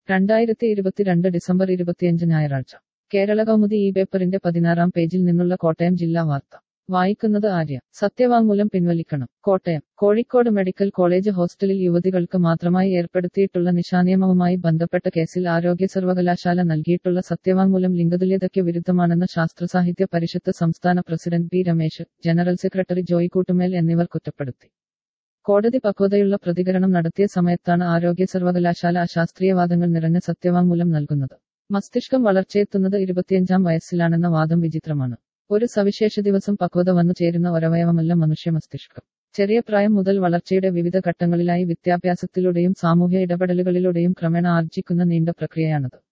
രണ്ടായിരത്തി ഇരുപത്തിരണ്ട് ഡിസംബർ ഇരുപത്തിയഞ്ച് ഞായറാഴ്ച കേരള കൗമുദി ഈ പേപ്പറിന്റെ പതിനാറാം പേജിൽ നിന്നുള്ള കോട്ടയം ജില്ലാ വാർത്ത വായിക്കുന്നത് ആര്യ സത്യവാങ്മൂലം പിൻവലിക്കണം കോട്ടയം കോഴിക്കോട് മെഡിക്കൽ കോളേജ് ഹോസ്റ്റലിൽ യുവതികൾക്ക് മാത്രമായി ഏർപ്പെടുത്തിയിട്ടുള്ള നിശാനിയമവുമായി ബന്ധപ്പെട്ട കേസിൽ ആരോഗ്യ സർവകലാശാല നൽകിയിട്ടുള്ള സത്യവാങ്മൂലം ലിംഗതുല്യതയ്ക്ക് വിരുദ്ധമാണെന്ന് ശാസ്ത്രസാഹിത്യ പരിഷത്ത് സംസ്ഥാന president P Ramesh general secretary Joy Koottumel എന്നിവർ കുറ്റപ്പെടുത്തി കോടതി പക്വതയുള്ള പ്രതികരണം നടത്തിയ സമയത്താണ് ആരോഗ്യ സർവകലാശാല അശാസ്ത്രീയവാദങ്ങൾ നിറഞ്ഞ സത്യവാങ്മൂലം നൽകുന്നത് മസ്തിഷ്കം വളർച്ചയെത്തുന്നത് ഇരുപത്തിയഞ്ചാം വയസ്സിലാണെന്ന വാദം വിചിത്രമാണ് ഒരു സവിശേഷ ദിവസം പക്വത വന്നു ചേരുന്ന ഒരവയവമല്ല മനുഷ്യ മസ്തിഷ്കം ചെറിയ പ്രായം മുതൽ വളർച്ചയുടെ വിവിധ ഘട്ടങ്ങളിലായി വിദ്യാഭ്യാസത്തിലൂടെയും സാമൂഹ്യ ഇടപെടലുകളിലൂടെയും ക്രമേണ ആർജിക്കുന്ന നീണ്ട പ്രക്രിയയാണത്